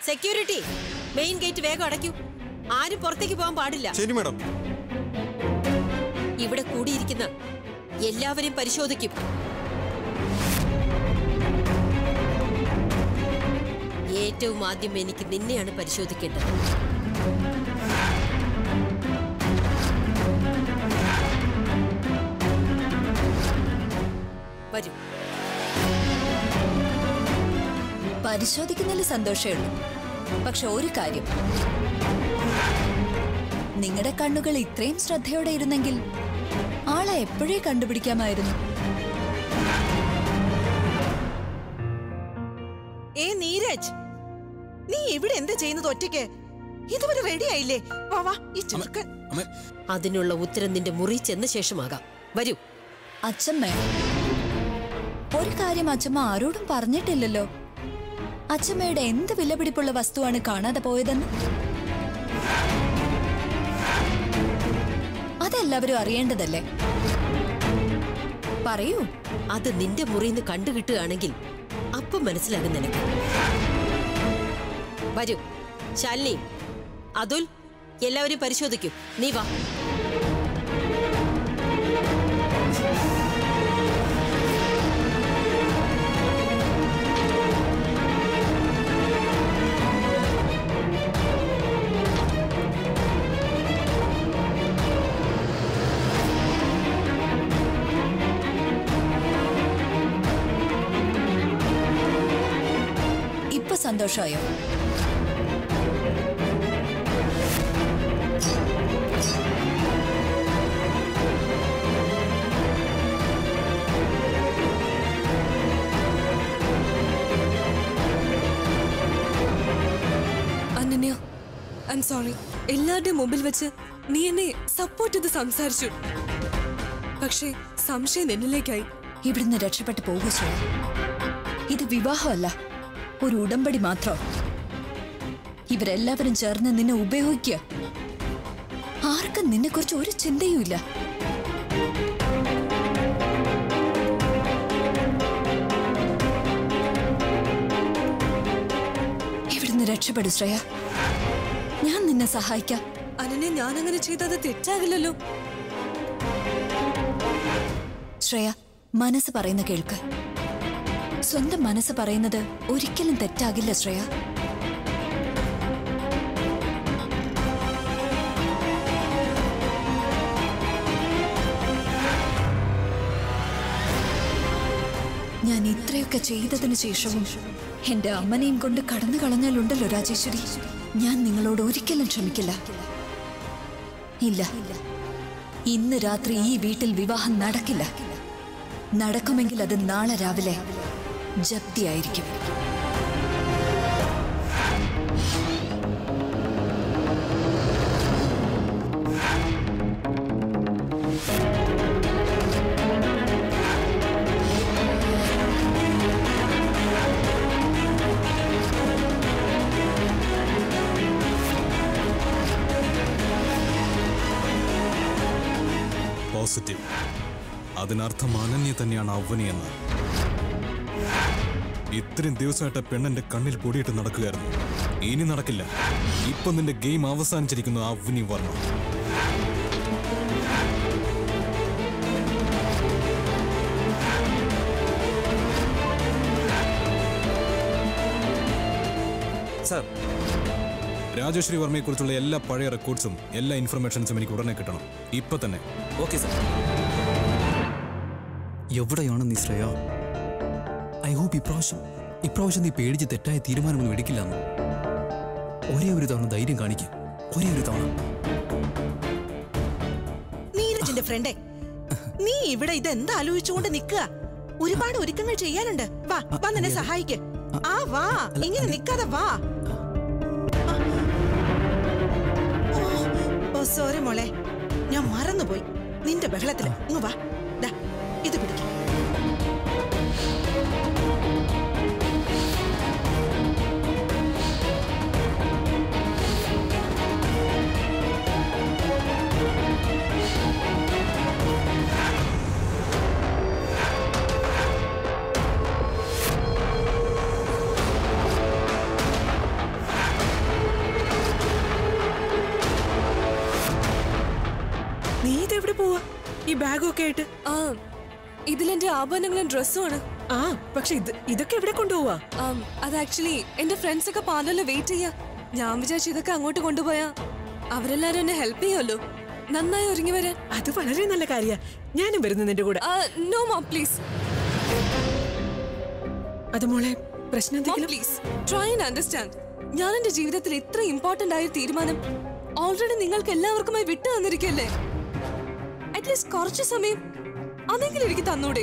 Security main gate വേഗം അടയ്ക്കൂ ആരും പുറത്തേക്ക് പോകാൻ പാടില്ല ശരി മാഡം ഇവിടെ കൂടിയിരിക്കുന്ന എല്ലാവരെയും പരിശോധിക്കും ഏറ്റവും ആദ്യം എനിക്ക് നിന്നെയാണ് പരിശോധിക്കേണ്ടത് വരൂ പരിശോധിക്കുന്നതിൽ സന്തോഷമേ ഉള്ളൂ പക്ഷെ ഒരു കാര്യം നിങ്ങളുടെ കണ്ണുകൾ ഇത്രയും ശ്രദ്ധയോടെ ഇരുന്നെങ്കിൽ ആളെ എപ്പോഴേ കണ്ടുപിടിക്കാമായിരുന്നു ഏ നീരജ് നീ ഇവിടെ എന്താ ചെയ്യുന്നത് ഒറ്റയ്ക്ക് ഇതുവരെ റെഡി ആയില്ലേ വാ വാ ഈ ചെറുക്കൻ അമ്മ അതിനുള്ള ഉത്തരം നിന്റെ മുറി ചെന്ന ശേഷമാകാം വരൂ അച്ഛമ്മ ഒരു കാര്യം അച്ഛമ്മ ആരോടും പറഞ്ഞിട്ടില്ലല്ലോ അച്ഛമ്മയുടെ എന്ത് വിലപിടിപ്പുള്ള വസ്തുവാണ് കാണാതെ പോയതെന്ന് അതെല്ലാവരും അറിയേണ്ടതല്ലേ പറയൂ അത് നിന്റെ മുറിയിൽ നിന്ന് കണ്ടു കിട്ടുകയാണെങ്കിൽ അപ്പം മനസ്സിലാകും നിനക്ക് വരൂ ശാലിനി അതുൽ എല്ലാവരും പരിശോധിക്കൂ നീ വാ ഇപ്പൊ സന്തോഷമായോ അനന്യ ഐ എം സോറി എല്ലാവരുടെയും മുമ്പിൽ വെച്ച് നീ എന്നെ സപ്പോർട്ട് ചെയ്ത് സംസാരിച്ചു പക്ഷേ സംശയം എന്നിലേക്കായി ഇവിടുന്ന് രക്ഷപ്പെട്ടു പോകുക ശ്രേയ ഇത് വിവാഹമല്ല ഒരു ഉടമ്പടി മാത്രം ഇവരെല്ലാവരും ചേർന്ന് നിന്നെ ഉപയോഗിക്കുക ആർക്കും നിന്നെക്കുറിച്ച് ഒരു ചിന്തയുമില്ല ഇവിടുന്ന് രക്ഷപ്പെടും ശ്രേയ ഞാൻ നിന്നെ സഹായിക്കാം അനന്യ ഞാൻ അങ്ങനെ ചെയ്തത് തെറ്റാകില്ലല്ലോ ശ്രേയ മനസ്സ് പറയുന്ന കേൾക്ക് സ്വന്തം മനസ്സ് പറയുന്നത് ഒരിക്കലും തെറ്റാകില്ല ശ്രേയ ഞാൻ ഇത്രയൊക്കെ ചെയ്തതിനു ശേഷവും എന്റെ അമ്മനെയും കൊണ്ട് കടന്നു കളഞ്ഞാലുണ്ടല്ലോ രാജേശ്വരി ഞാൻ നിങ്ങളോട് ഒരിക്കലും ക്ഷമിക്കില്ല ഇല്ല ഇന്ന് രാത്രി ഈ വീട്ടിൽ വിവാഹം നടക്കില്ല നടക്കുമെങ്കിൽ അത് നാളെ രാവിലെ ജപ്തിയായിരിക്കും പോസിറ്റീവ് അതിനർത്ഥം അനന്യ തന്നെയാണ് അവനിയെന്ന് ഇത്രയും ദിവസമായിട്ട് പെണ്ണെന്റെ കണ്ണിൽ പൊടിയിട്ട് നടക്കുകയായിരുന്നു ഇനി നടക്കില്ല ഇപ്പൊ നിന്റെ ഗെയിം അവസാനിച്ചിരിക്കുന്നു അവനി വർമ്മ സാർ രാജേശ്വരി വർമ്മയെ കുറിച്ചുള്ള എല്ലാ പഴയ റെക്കോർഡ്സും എല്ലാ ഇൻഫർമേഷൻസും എനിക്ക് ഉടനെ കിട്ടണം ഇപ്പൊ തന്നെ ഓക്കെ സാർ എവിടെയാണ് നീ ശ്രേയ ഐ ഹോപ്പ് ഇപ്രാവശ്യം ഇപ്രാവശ്യം നീ പേടിച്ച് തെറ്റായ തീരുമാനമൊന്നും എടുക്കില്ലെന്ന് ഒരേ ഒരു തവണ ധൈര്യം കാണിക്കുക ഒരേ ഒരു തവണ നീരജിന്റെ ഫ്രണ്ടേ നീ ഇവിടെ ഇതെന്താ ആലോചിച്ചുകൊണ്ട് നിക്കുക ഒരുപാട് ഒരുക്കങ്ങൾ ചെയ്യാനുണ്ട് വാ വാ നിന്നെ സഹായിക്ക് ആ വാ ഇങ്ങനെ നിക്കാതെ വാ ഓ സോറി മോളെ ഞാൻ മറന്നുപോയി നിന്റെ ബഹളത്തില് ഇങ്ങ് വാ ദാ ഇത് പിടിക്ക ഈ ബാഗും ഒക്കെ ആയിട്ട് ആ ഇതിലെന്റെ ആഭരണങ്ങളും ഡ്രസ്സുമാണ് ആ പക്ഷെ ഇത് ഇതൊക്കെ എവിടെ കൊണ്ടുപോവാ ആം, അത് ആക്ച്വലി എന്റെ ഫ്രണ്ട്സ് ഒക്കെ പാർലറിൽ വെയിറ്റ് ചെയ്യാ ഞാൻ വിചാരിച്ചു ഇതൊക്കെ അങ്ങോട്ട് കൊണ്ടുപോയാ അവരെല്ലാരും എന്നെ ഹെൽപ്പ് ചെയ്യുമല്ലോ നന്നായി ഒരുങ്ങി വരാൻ അത് വളരെ നല്ല കാര്യ ഞാനും വരുന്നു നിന്റെ കൂടെ നോ മോ പ്ലീസ് അത് മോളെ പ്രശ്നം മോം എന്തെങ്കിലും പ്ലീസ് ട്രൈ ആൻഡ് അണ്ടർസ്റ്റാൻഡ് ഞാൻ എന്റെ ജീവിതത്തിൽ ഇത്ര ഇമ്പോർട്ടന്റ് ആയ ഒരു തീരുമാനം ഓൾറെഡി നിങ്ങൾക്ക് എല്ലാവർക്കുമായി വിട്ടു തന്നിരിക്കല്ലേ അറ്റ്ലീസ്റ്റ് കുറച്ച് സമയം അതെങ്കിലും എനിക്ക് തന്നൂടെ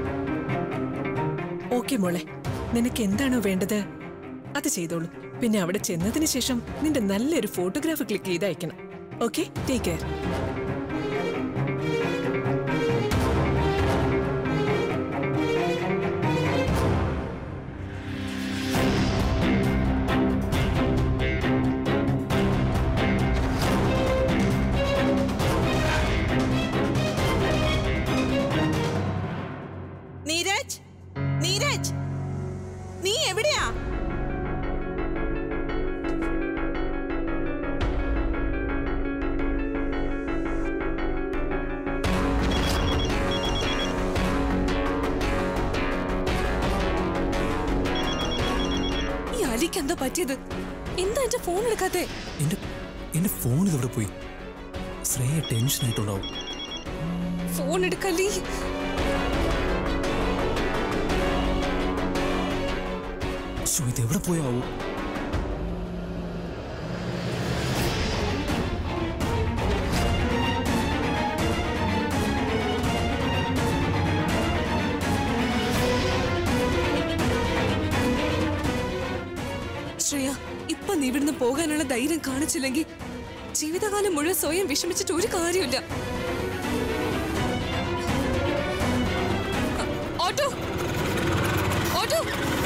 ഓക്കെ മോളെ നിനക്ക് എന്താണോ വേണ്ടത് അത് ചെയ്തോളൂ പിന്നെ അവിടെ ചെന്നതിന് ശേഷം നിന്റെ നല്ലൊരു ഫോട്ടോഗ്രാഫ് ക്ലിക്ക് ചെയ്ത് അയക്കണം okay take care Neeraj Neeraj നീ എവിടെയാ ഈ അലിക്ക് എന്താ പറ്റിയത് എന്താ എന്റെ ഫോൺ എടുക്കാത്തെ എന്റെ എന്റെ ഫോൺ ഇതെവിടെ പോയി ശ്രേയ ടെൻഷൻ ആയിട്ടുണ്ടാവും ഫോൺ എടുക്കല്ലേ ശോ, ഇത് എവിടെ പോയാവോ ശ്രേയ ഇപ്പൊ നീ ഇവിടുന്ന് പോകാനുള്ള ധൈര്യം കാണിച്ചില്ലെങ്കിൽ ജീവിതകാലം മുഴുവൻ സ്വയം വിഷമിച്ചിട്ട് ഒരു കാര്യമില്ല ഓട്ടോ ഓട്ടോ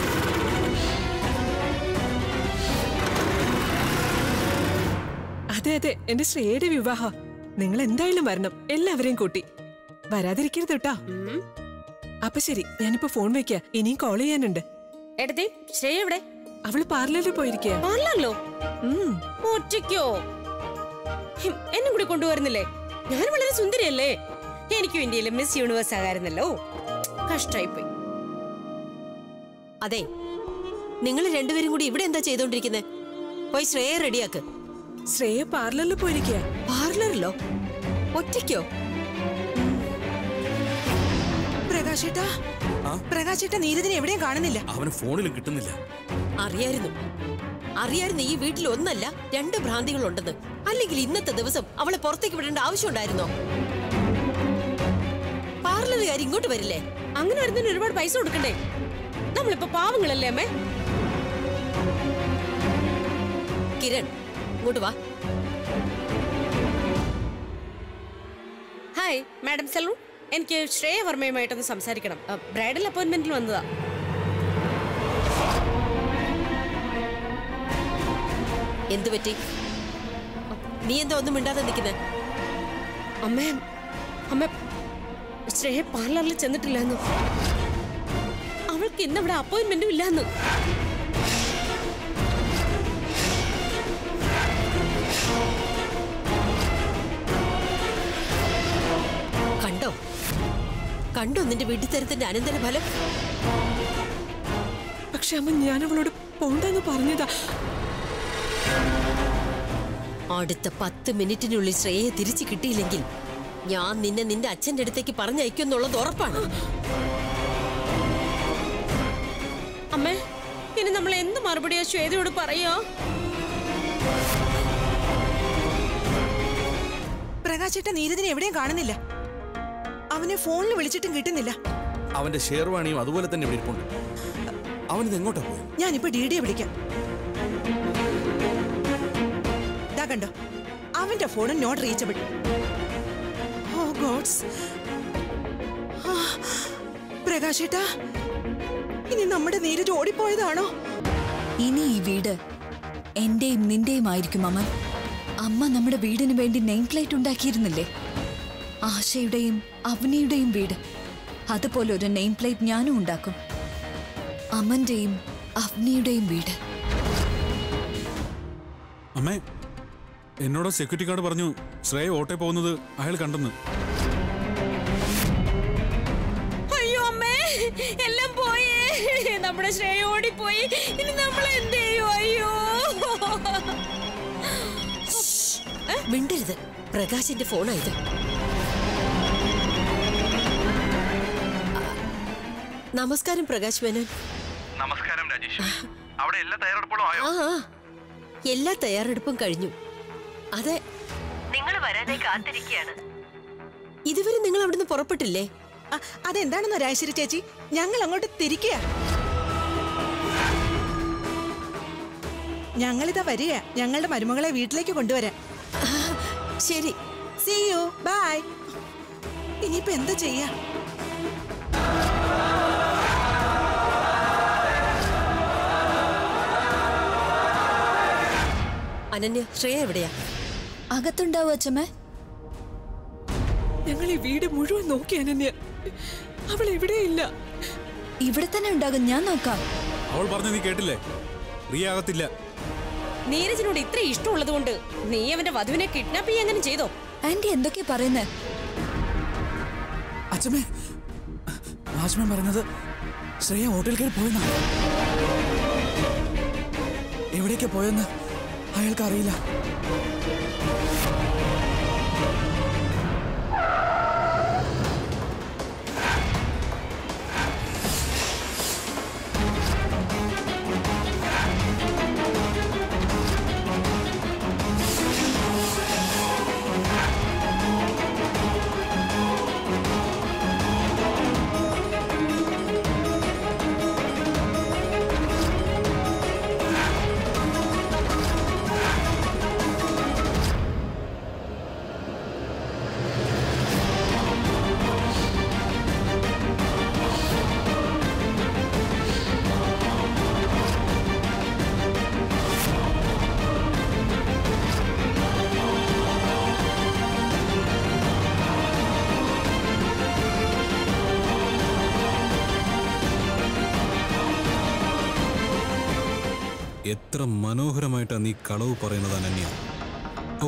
അതെ അതെ എന്റെ ശ്രേയയുടെ വിവാഹ നിങ്ങൾ എന്തായാലും വരണം എല്ലാവരെയും കൂട്ടി വരാതിരിക്കരുത് കേട്ടോ അപ്പൊ ശരി ഞാനിപ്പോ ഫോൺ വെക്ക ഇനിയും കോൾ ചെയ്യാനുണ്ട് എടുത്തി ശ്രേയ എവിടെ അവള് പാർലറിൽ പോയിരിക്കുക പാർലറിലോ ഒറ്റയ്ക്കോ ഹിം, എന്നെ കൂടി കൊണ്ടുവരുന്നില്ലേ ഞാൻ വളരെ സുന്ദരിയല്ലേ എനിക്കും ഇന്ത്യയിലെ മിസ് യൂണിവേഴ്സ് ആകായിരുന്നല്ലോ കഷ്ടായിപ്പോയി അതെ നിങ്ങൾ രണ്ടുപേരും കൂടി ഇവിടെ എന്താ ചെയ്തോണ്ടിരിക്കുന്നത് പോയി ശ്രേയ റെഡിയാക്ക് ശ്രേയ പാർലറിൽ പോയിരിക്കുക പാർലറിലോ ഒറ്റയ്ക്കോ പ്രകാശേട്ടാ പ്രകാശേട്ടാ നീരജിനെ എവിടെയും കാണുന്നില്ല അവന് ഫോണിലും കിട്ടുന്നില്ല അറിയായിരുന്നു അറിയായിരുന്നു ഈ വീട്ടിൽ ഒന്നല്ല രണ്ട് ഭ്രാന്തികൾ ഉണ്ടെന്ന് അല്ലെങ്കിൽ ഇന്നത്തെ ദിവസം അവളെ പുറത്തേക്ക് വിടേണ്ട ആവശ്യമുണ്ടായിരുന്നോ പാർലറുകാർ ഇങ്ങോട്ട് വരില്ലേ അങ്ങനെ വരുന്നതിന് ഒരുപാട് പൈസ കൊടുക്കണ്ടേ നമ്മളിപ്പോ പാവങ്ങളല്ലേ അമ്മേ കിരൺ ഇങ്ങോട്ട് വാ ഹായ് മാഡം സലൂൺ എനിക്ക് ശ്രേയ വർമ്മയുമായിട്ടൊന്ന് സംസാരിക്കണം ബ്രൈഡൽ അപ്പോയിന്റ്മെന്റിൽ വന്നതാ എന്തു പറ്റി നീ എന്താ ഒന്നും മിണ്ടാതെ നിൽക്കുന്നത് അമ്മേ അമ്മ ശ്രേയ പാർലറിൽ ചെന്നിട്ടില്ലെന്ന് അവൾക്ക് ഇന്ന് ഇവിടെ അപ്പോയിന്റ്മെന്റും ഇല്ലാന്ന് കണ്ടോ കണ്ടോ നിന്റെ വീട്ടിത്തരത്തിന്റെ അനന്തരഫലം പക്ഷെ അമ്മ ഞാൻ അവളോട് പോണ്ടെന്ന് പറഞ്ഞതാ അടുത്ത പത്ത് മിനിറ്റിനുള്ളിൽ ശ്രേയെ തിരിച്ചു കിട്ടിയില്ലെങ്കിൽ ഞാൻ നിന്നെ നിന്റെ അച്ഛന്റെ അടുത്തേക്ക് പറഞ്ഞയക്കുന്നുള്ളത് ഉറപ്പാണ് അമ്മേ ഇനി നമ്മൾ എന്ത് മറുപടിയാ ശ്വേതയോട് പറയോ പ്രകാശേട്ടാ നീരജിനെ എവിടെയും കാണുന്നില്ല അവനെ ഫോണിൽ വിളിച്ചിട്ടും കിട്ടുന്നില്ല അവന്റെ ഷെയർവാണിയും അതുപോലെ തന്നെ ഇവിടെ ഇരിപ്പുണ്ട് അവനിത് എങ്ങോട്ടാ പോയി ഞാനിപ്പോ ഡി ഡിയെ വിളിക്കാം ദാ കണ്ടോ അവന്റെ phone not reachable oh gods പ്രകാശേട്ടാ ഇനി നമ്മുടെ നീരജ് ഓടിപ്പോയതാണോ ഇനി ഈ വീട് എന്റെയും നിന്റെയും ആയിരിക്കും അമൻ അമ്മ നമ്മുടെ വീടിന് വേണ്ടി നെയിം പ്ലേറ്റ് ഉണ്ടാക്കിയിരുന്നില്ലേ ആശയുടെയും അവനിയുടെയും വീട് അതുപോലെ ഒരു നെയിം പ്ലേറ്റ് ഞാനും ഉണ്ടാക്കും അമന്റെയും അവനിയുടെയും വീട് അമ്മേ എന്നോട് സെക്യൂരിറ്റി ഗാർഡ് പറഞ്ഞു ശ്രേയ ഓട്ടെ പോകുന്നത് അയാൾ കണ്ടെന്ന് ശ്രേയ ഓടിപ്പോയി ഇനി നമ്മൾ എന്ത് ചെയ്യും അയ്യോ മിണ്ടരുത് പ്രകാശിന്റെ ഫോണായത് നമസ്കാരം പ്രകാശ് മേനോൻ നമസ്കാരം രാജേഷ് അവിടെ എല്ലാ തയ്യാറെടുപ്പുകളും ആയോ ആ ആ. എല്ലാ തയ്യാറെടുപ്പും കഴിഞ്ഞു അതെ നിങ്ങൾ വരാനായി കാത്തിരിക്കുകയാണ് ഇതുവരെ നിങ്ങൾ അവിടുന്ന് പുറപ്പെട്ടില്ലേ ആ, അതെന്താണെന്നോ രാജശ്രീ ചേച്ചി ഞങ്ങൾ അങ്ങോട്ട് തിരിക്കുക ഞങ്ങളിതാ വരിക ഞങ്ങളുടെ മരുമകളെ വീട്ടിലേക്ക് കൊണ്ടുവരാൻ ആ, ശരി സീ യു ബൈ ഇനിയിപ്പോ എന്താ ചെയ്യാ അനന്യ ശ്രേയ എവിടെയാ അകത്തുണ്ടാവും അച്ഛമ്മേ ഞങ്ങൾ ഈ വീട് മുഴുവൻ നോക്കി അനന്യ അവൾ എവിടെയില്ല ഇവിടെ തന്നെ ഉണ്ടാകും ഞാൻ നോക്കാം അവൾ പറഞ്ഞ നീ കേട്ടില്ലേ റിയ ആകത്തില്ല നീരജിനോട് ഇത്ര ഇഷ്ടമുള്ളത് കൊണ്ട് നീ അവന്റെ വധുവിനെ കിഡ്നാപ്പ് ചെയ്യാൻ അങ്ങനെ ചെയ്തോ ആന്റി എന്തൊക്കെയാ പറയുന്നേ അച്ഛമ്മേ വാച്ച്മാൻ പറയുന്നത് ശ്രേയ ഹോട്ടൽ കയറി പോയെന്നാ എവിടേക്കാ പോയെന്ന് അയാൾക്ക് അറിയില്ല എത്ര മനോഹരമായിട്ടാ നീ കളവ് പറയുന്നത് Ananya oh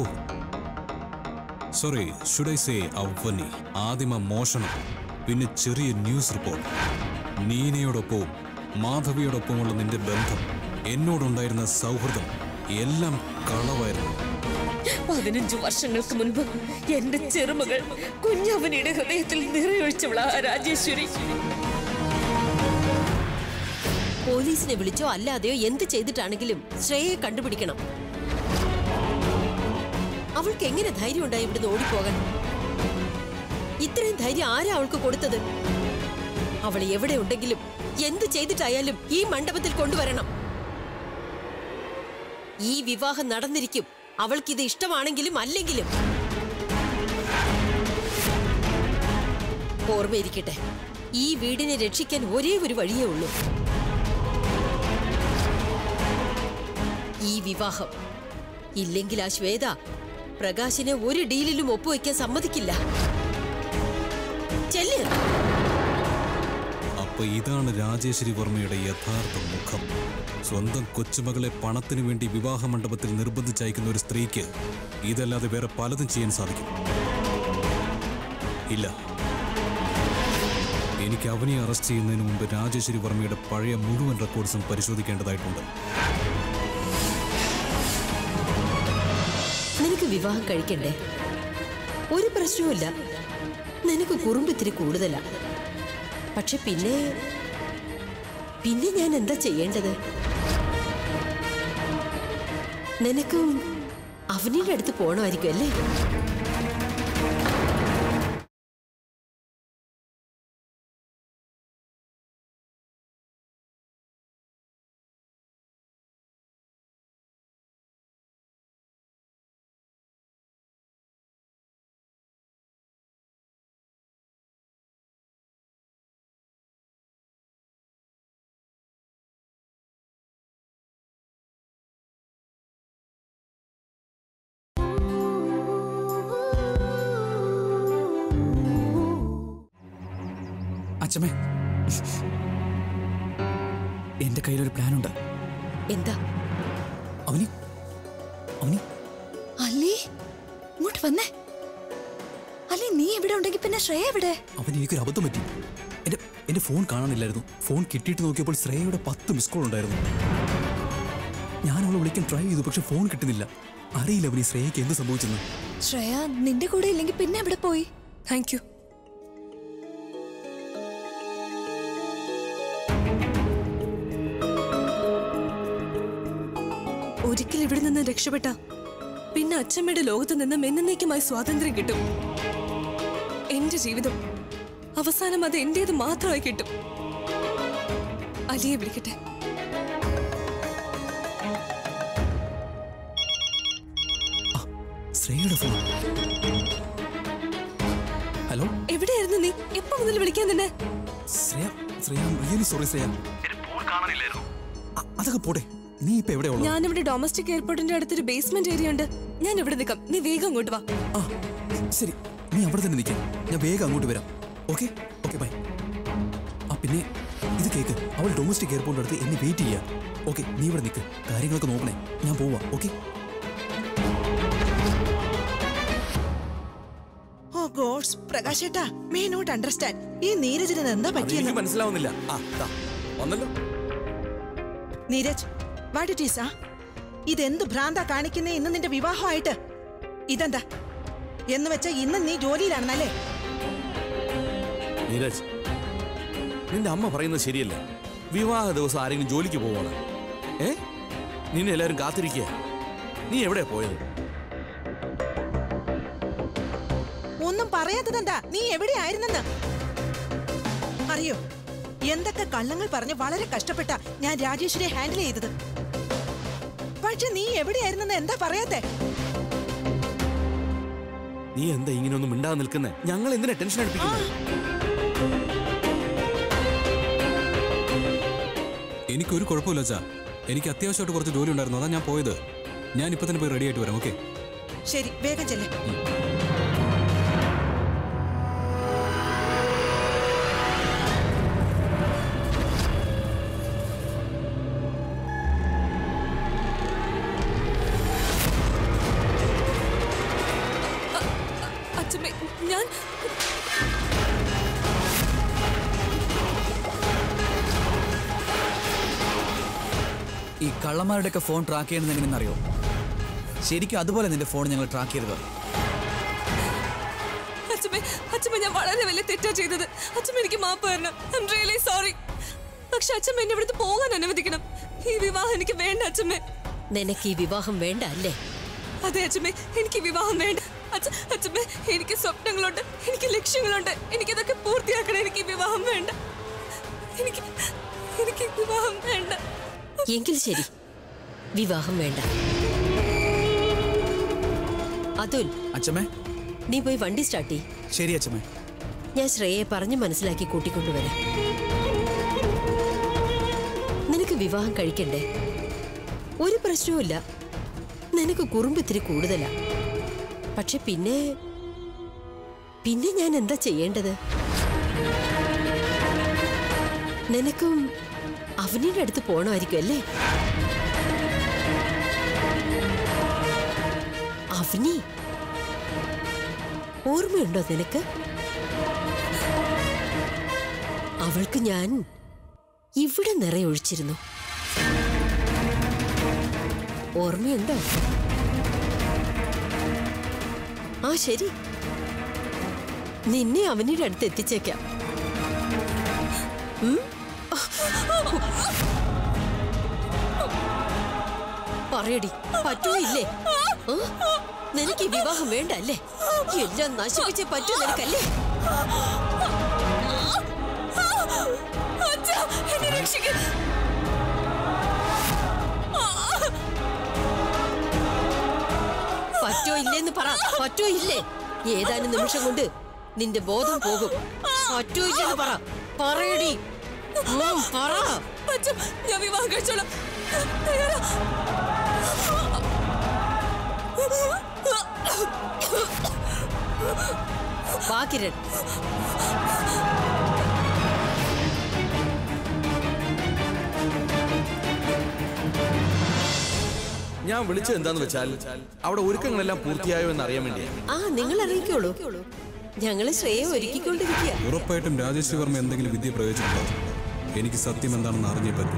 sorry should I say Avani ആദിമ മോഷണം പിന്നെ ചെറിയ ന്യൂസ് റിപ്പോർട്ട് നീനയോടൊപ്പവും മാധവിയോടൊപ്പമുള്ള നിന്റെ ബന്ധം എന്നോടുണ്ടായിരുന്ന സൗഹൃദം എല്ലാം കളവായിരുന്നു പതിനഞ്ചു വർഷങ്ങൾക്ക് മുൻപ് എന്റെ ചെറുമകൾ കുഞ്ഞവനിയുടെ ഹൃദയത്തിൽ നിറയൊഴിച്ചവളാ രാജേശ്വരി പോലീസിനെ വിളിച്ചോ അല്ലാതെയോ എന്ത് ചെയ്തിട്ടാണെങ്കിലും ശ്രേയയെ കണ്ടുപിടിക്കണം അവൾക്ക് എങ്ങനെ ധൈര്യം ഉണ്ടായി ഇവിടുന്ന് ഓടിപ്പോകാൻ ഇത്രയും ധൈര്യം ആരാ അവൾക്ക് കൊടുത്തത് അവൾ എവിടെ ഉണ്ടെങ്കിലും എന്ത് ചെയ്തിട്ടായാലും ഈ മണ്ഡപത്തിൽ കൊണ്ടുവരണം ഈ വിവാഹം നടന്നിരിക്കും അവൾക്കിത് ഇഷ്ടമാണെങ്കിലും അല്ലെങ്കിലും ഓർമ്മയിരിക്കട്ടെ ഈ വീടിനെ രക്ഷിക്കാൻ ഒരേ ഒരു വഴിയേ ഉള്ളൂ ഈ വിവാഹം ഇല്ലെങ്കിൽ ആ ശ്വേത പ്രകാശിനെ ഒരു ഡീലിലും ഒപ്പുവെക്കാൻ സമ്മതിക്കില്ല ചെല്ല് അപ്പൊ ഇതാണ് രാജേശ്വരി വർമ്മയുടെ യഥാർത്ഥ മുഖം സ്വന്തം കൊച്ചുമകളെ പണത്തിനു വേണ്ടി വിവാഹ മണ്ഡപത്തിൽ നിർബന്ധിച്ചയക്കുന്ന ഒരു സ്ത്രീക്ക് ഇതല്ലാതെ വേറെ പലതും ചെയ്യാൻ സാധിക്കും ഇല്ല എനിക്ക് അവനെ അറസ്റ്റ് ചെയ്യുന്നതിന് മുമ്പ് രാജേശ്വരി വർമ്മയുടെ പഴയ മുഴുവൻ റെക്കോർഡ്സും പരിശോധിക്കേണ്ടതായിട്ടുണ്ട് നിനക്ക് വിവാഹം കഴിക്കണ്ടേ ഒരു പ്രശ്നവുമില്ല നിനക്ക് കുറുമ്പിത്തിരി കൂടുതലാ പക്ഷെ പിന്നെ പിന്നെ ഞാൻ എന്താ ചെയ്യേണ്ടത് നിനക്കും അവനിയുടെ അടുത്ത് പോണമായിരിക്കും അല്ലേ അച്ഛമ്മേ എന്റെ കയ്യിലൊരു പ്ലാനുണ്ട് എന്താ അവനി അവനി അല്ലി ഇങ്ങോട്ട് വന്നേ അല്ലി നീ ഇവിടെ ഉണ്ടെങ്കിൽ പിന്നെ ശ്രേയ എവിടെ അവന് എനിക്കൊരു അബദ്ധം പറ്റി എന്റെ എന്റെ ഫോൺ കാണാനില്ലായിരുന്നു ഫോൺ കിട്ടിയിട്ട് നോക്കിയപ്പോൾ ശ്രേയയുടെ പത്ത് മിസ് കോൾ ഉണ്ടായിരുന്നു ഞാൻ അവളെ വിളിക്കാൻ ട്രൈ ചെയ്തു പക്ഷെ ഫോൺ കിട്ടുന്നില്ല അറിയില്ല അവന് ഈ ശ്രേയയ്ക്ക് എന്ത് സംഭവിച്ചെന്ന് ശ്രേയ നിന്റെ കൂടെ ഇല്ലെങ്കിൽ പിന്നെ എവിടെ പോയി താങ്ക് യു ഒരിക്കൽ ഇവിടെ നിന്ന് രക്ഷപ്പെട്ട പിന്നെ അച്ഛമ്മയുടെ ലോകത്ത് നിന്ന് എന്നേക്കുമായി സ്വാതന്ത്ര്യം കിട്ടും എന്റെ ജീവിതം അവസാനം അത് എന്റേത് മാത്രമായി കിട്ടും അലിയെ വിളിക്കട്ടെ ശ്രേയയുടെ ഫോൺ ഹലോ എവിടെയായിരുന്നു നീ എപ്പോ മുതൽ വിളിക്കാൻ തന്നെ ശ്രേയ ശ്രേയ റിയലി സോറി ശ്രേയ എന്റെ ഫോൺ കാണാനില്ലായിരുന്നു അ- അതൊക്കെ പോട്ടെ നീ ഇപ്പൊ എവിടെയുള്ള ഞാനിവിടെ ഡൊമസ്റ്റിക് എയർപോർട്ടിന്റെ അടുത്തൊരു ബേസ്മെന്റ് ഏരിയ ഉണ്ട് ഞാൻ ഇവിടെ നിൽക്കാം നീ വേഗം അങ്ങോട്ട് വാ ആ ശരി നീ അവിടെ തന്നെ നിൽക്കാം ഞാൻ വേഗം അങ്ങോട്ട് വരാം ഓക്കെ ഓക്കെ ബൈ ആ പിന്നെ ഇത് കേക്ക് അവൾ ഡൊമസ്റ്റിക് എയർപോർട്ടിന്റെ അടുത്ത് എന്നെ വെയിറ്റ് ചെയ്യാം ഓക്കെ നീ ഇവിടെ നിൽക്ക് കാര്യങ്ങളൊക്കെ നോക്കണേ ഞാൻ പോവാ ഓക്കെ ഓ ഗോഡ്സ് പ്രകാശേട്ടാ മേ നോട്ട് അണ്ടർസ്റ്റാൻഡ് ഈ നീരജിന് എന്താ അത് പറ്റിയെന്ന് എനിക്ക് മനസ്സിലാവുന്നില്ല ആ ദാ, വന്നല്ലോ നീരജ് വാട്ട് ഇറ്റ് ഈസ് ആ ഇതെന്ത് ഭ്രാന്ത കാണിക്കുന്നേ ഇന്ന് നിന്റെ വിവാഹമായിട്ട് ഇതെന്താ എന്ന് വെച്ചാ ഇന്ന് നീ ജോലിയിലാണെന്നല്ലേ നീരജ് നിന്റെ അമ്മ പറയുന്നത് ശരിയല്ല വിവാഹ ദിവസം ആരെങ്കിലും ജോലിക്ക് പോവാണ് ഏ നിന്നെ എല്ലാവരും കാത്തിരിക്കുക നീ എവിടെയാ പോയത് ഒന്നും പറയാത്തതെന്താ നീ എവിടെയായിരുന്നെന്ന് അറിയോ എന്തൊക്കെ കള്ളങ്ങൾ പറഞ്ഞ് വളരെ കഷ്ടപ്പെട്ട ഞാൻ രാജേഷിനെ ഹാൻഡിൽ ചെയ്തത് പക്ഷെ നീ എവിടെയായിരുന്നെന്ന് എന്താ പറയാത്തെ നീ എന്താ ഇങ്ങനെയൊന്നും മിണ്ടാതെ നിൽക്കുന്നേ ഞങ്ങൾ എന്തിനാ ടെൻഷൻ അടുപ്പിക്കുന്നത് എനിക്കൊരു കുഴപ്പമില്ല അച്ഛാ എനിക്ക് അത്യാവശ്യമായിട്ട് കുറച്ച് ജോലി ഉണ്ടായിരുന്നു അതാ ഞാൻ പോയത് ഞാൻ ഇപ്പൊ തന്നെ പോയി റെഡി ആയിട്ട് വരാം ഓക്കെ ശരി വേഗം ചെല്ലേ അച്ഛമ്മേ ഞാൻ ഈ കള്ളന്മാരുടെയൊക്കെ ഫോൺ ട്രാക്ക് ചെയ്യുന്നത് എങ്ങനെയെന്ന് അറിയോ ശരിക്കും അതുപോലെ നിന്റെ ഫോൺ ഞങ്ങൾ ട്രാക്ക് ചെയ്തത് അച്ഛമ്മേ അച്ഛമ്മ ഞാൻ വളരെ വലിയ തെറ്റാ ചെയ്തത് അച്ഛമ്മ എനിക്ക് മാപ്പ് തരണം ഐ എം റിയലി സോറി പക്ഷെ അച്ഛമ്മ എന്നെ ഇവിടുന്ന് പോകാൻ അനുവദിക്കണം ഈ വിവാഹം എനിക്ക് വേണ്ട അച്ഛമ്മേ നിനക്ക് ഈ വിവാഹം വേണ്ട അല്ലേ അതെ അച്ഛമ്മേ എനിക്ക് ഈ വിവാഹം വേണ്ട അച്ഛ അച്ഛമ്മേ എനിക്ക് സ്വപ്നങ്ങളുണ്ട് എനിക്ക് ലക്ഷ്യങ്ങളുണ്ട് എനിക്കിതൊക്കെ പൂർത്തിയാക്കണം എനിക്ക് ഈ വിവാഹം വേണ്ട എനിക്ക് എനിക്ക് ഈ വിവാഹം വേണ്ട എങ്കിൽ ശരി വിവാഹം വേണ്ട അതുൽ അച്ഛമ്മേ നീ പോയി വണ്ടി സ്റ്റാർട്ട് ചെയ് ശരി അച്ഛമ്മേ ഞാൻ ശ്രേയയെ പറഞ്ഞ് മനസ്സിലാക്കി കൂട്ടിക്കൊണ്ടുവരാം നിനക്ക് വിവാഹം കഴിക്കണ്ടേ ഒരു പ്രശ്നവുമില്ല നിനക്ക് കുറുമ്പ് ഇത്തിരി കൂടുതലാ പക്ഷെ പിന്നെ പിന്നെ ഞാൻ എന്താ ചെയ്യേണ്ടത് നിനക്കും അവനിയുടെ അടുത്ത് പോണമായിരിക്കും അല്ലേ അവനി ഓർമ്മയുണ്ടോ നിനക്ക് അവൾക്ക് ഞാൻ ഇവിടെ നിറയൊഴിച്ചിരുന്നു ഓർമ്മയുണ്ടോ ആ ശരി നിന്നെ അവനിയുടെ അടുത്ത് എത്തിച്ചേക്കാം ഉം? പറയടി പറ്റുമോ ഇല്ലേ ആ? നിനക്ക് ഈ വിവാഹം വേണ്ട അല്ലേ എല്ലാം നശിപ്പിച്ചേ പറ്റൂ നിനക്കല്ലേ അച്ഛാ, എന്നെ രക്ഷിക്ക്. പറ്റോ ഇല്ലേന്ന് പറ പറ്റോ ഇല്ലേ ഏതാനും നിമിഷം കൊണ്ട് നിന്റെ ബോധം പോകും പറ്റോ ഇല്ലെന്ന് പറ പറയടി ഉം, പറ അച്ഛാ, ഞാൻ വിവാഹം കഴിച്ചോളാം തയ്യാറാ? വാക്കിരൻ ഞാൻ വിളിച്ചത് എന്താന്ന് വെച്ചാൽ അവിടെ ഒരുക്കങ്ങളെല്ലാം പൂർത്തിയായോ എന്ന് അറിയാൻ വേണ്ടിയാണ് ആ നിങ്ങൾ അറിയിക്കോളൂ ഞങ്ങള് ശ്രേയ ഒരുക്കിക്കൊണ്ടിരിക്കുക ഉറപ്പായിട്ടും രാജേശ്വരി വർമ്മ എന്തെങ്കിലും വിദ്യ പ്രയോഗിച്ചിട്ടുണ്ടാവും എനിക്ക് സത്യം എന്താണെന്ന് അറിഞ്ഞേ പറ്റൂ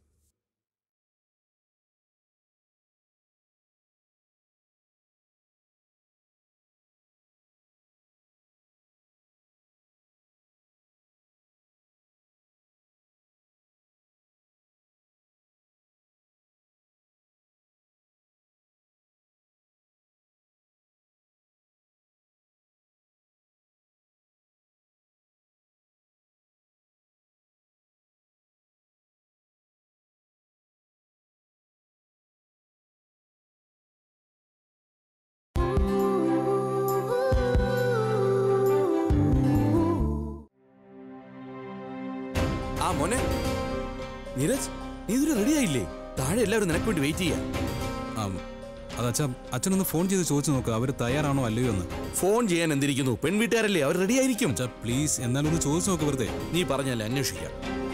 ആ മോനെ നീരജ് നീ ഇതുവരെ റെഡി ആയില്ലേ താഴെ എല്ലാവരും നിനക്ക് വേണ്ടി വെയിറ്റ് ചെയ്യാം അത് അച്ഛാ അച്ഛനൊന്ന് ഫോൺ ചെയ്ത് ചോദിച്ചു നോക്കുക അവർ തയ്യാറാണോ അല്ലയോ എന്ന് ഫോൺ ചെയ്യാൻ എന്തിരിക്കുന്നു പെൺവീട്ടുകാരല്ലേ അവർ റെഡി ആയിരിക്കും അച്ഛാ പ്ലീസ് എന്നാലൊന്ന് ചോദിച്ചു നോക്ക് വെറുതെ നീ പറഞ്ഞല്ലേ അന്വേഷിക്കാം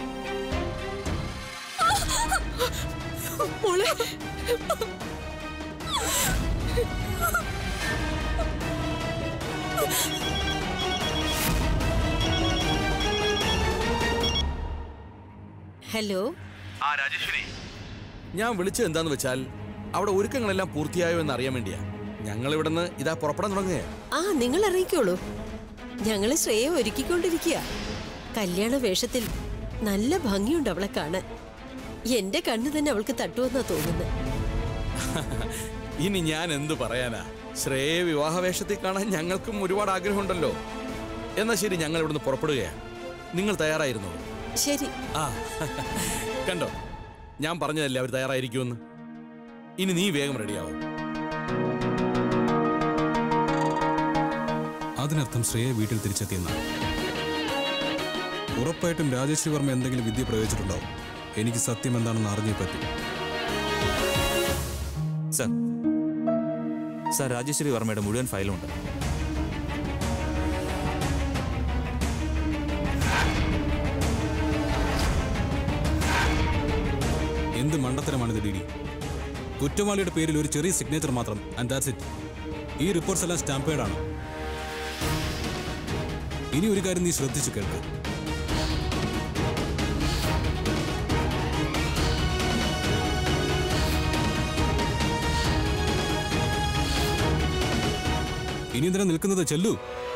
മോളെ ഹലോ ആ രാജേശ്വരി ഞാൻ വിളിച്ചത് എന്താന്ന് വെച്ചാൽ അവിടെ ഒരുക്കങ്ങളെല്ലാം പൂർത്തിയായോ എന്ന് അറിയാൻ വേണ്ടിയാ ഞങ്ങൾ ഇവിടുന്ന് ഇതാ പുറപ്പെടാൻ തുടങ്ങുക ആ നിങ്ങൾ ഇറങ്ങിക്കോളൂ ഞങ്ങള് ശ്രേയ ഒരുക്കിക്കൊണ്ടിരിക്കുക കല്യാണ വേഷത്തിൽ നല്ല ഭംഗിയുണ്ട് അവളെ കാണാൻ എന്റെ കണ്ണ് തന്നെ അവൾക്ക് തട്ടുമെന്നാ തോന്നുന്നത് ഇനി ഞാൻ എന്തു പറയാനാ ശ്രേയ വിവാഹ വേഷത്തിൽ കാണാൻ ഞങ്ങൾക്കും ഒരുപാട് ആഗ്രഹമുണ്ടല്ലോ എന്നാ ശരി ഞങ്ങൾ ഇവിടുന്ന് പുറപ്പെടുകയാ നിങ്ങൾ തയ്യാറായിരുന്നോ ശരി ആ കണ്ടോ ഞാൻ പറഞ്ഞതല്ലേ അവർ തയ്യാറായിരിക്കുമെന്ന് ഇനി നീ വേഗം റെഡിയാവും അതിനർത്ഥം ശ്രേയ വീട്ടിൽ തിരിച്ചെത്തിയെന്നാണ് ഉറപ്പായിട്ടും രാജേശ്വരി വർമ്മ എന്തെങ്കിലും വിദ്യ പ്രയോഗിച്ചിട്ടുണ്ടാവും എനിക്ക് സത്യം എന്താണെന്ന് അറിഞ്ഞേ പറ്റൂ സർ സർ രാജേശ്വരി വർമ്മയുടെ മുഴുവൻ ഫയലും ഉണ്ട് എന്ത് മണ്ടത്തരമാണിത് ഡി ഡി കുറ്റവാളിയുടെ പേരിൽ ഒരു ചെറിയ സിഗ്നേച്ചർ മാത്രം ആൻഡ് ദാറ്റ്സ് ഇറ്റ് ഈ റിപ്പോർട്ട്സ് എല്ലാം സ്റ്റാമ്പേഡ് ആണ് ഇനി ഒരു കാര്യം നീ ശ്രദ്ധിച്ചു കേൾക്ക് ഇനി എന്തിനാ നിൽക്കുന്നത് ചെല്ലു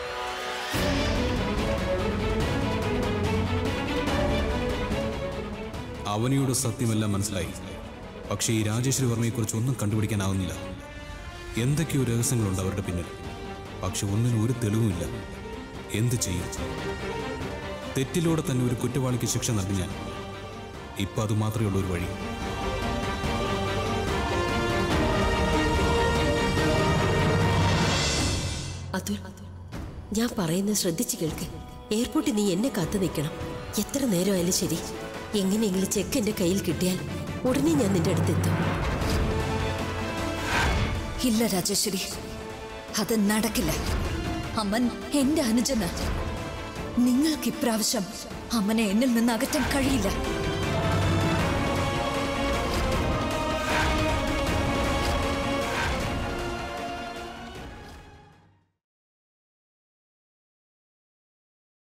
അവനിയോട് സത്യമെല്ലാം മനസ്സിലായി പക്ഷേ ഈ രാജേശ്വരി വർമ്മയെക്കുറിച്ച് ഒന്നും കണ്ടുപിടിക്കാനാവുന്നില്ല എന്തൊക്കെയോ രഹസ്യങ്ങളുണ്ട് അവരുടെ പിന്നിൽ പക്ഷെ ഒന്നിനും ഒരു തെളിവുമില്ല എന്ത് ചെയ്യും തെറ്റിലൂടെ തന്നെ ഒരു കുറ്റവാളിക്ക് ശിക്ഷ നൽകിയാൽ ഇപ്പൊ അത് മാത്രമേ ഉള്ളൂ ഒരു വഴി അതുൽ ഞാൻ പറയുന്നത് ശ്രദ്ധിച്ചു കേൾക്ക് എയർപോർട്ടിൽ നീ എന്നെ കാത്തു നിൽക്കണം എത്ര നേരമായാലും ശരി എങ്ങനെയെങ്കിലും ചെക്ക് എന്റെ കയ്യിൽ കിട്ടിയാൽ ഉടനെ ഞാൻ നിന്റെ അടുത്തെത്തും ഇല്ല രാജേശ്വരി അത് നടക്കില്ല അമ്മൻ എന്റെ അനുജന് നിങ്ങൾക്ക് ഇപ്രാവശ്യം അമ്മനെ എന്നിൽ നിന്ന് അകറ്റാൻ കഴിയില്ല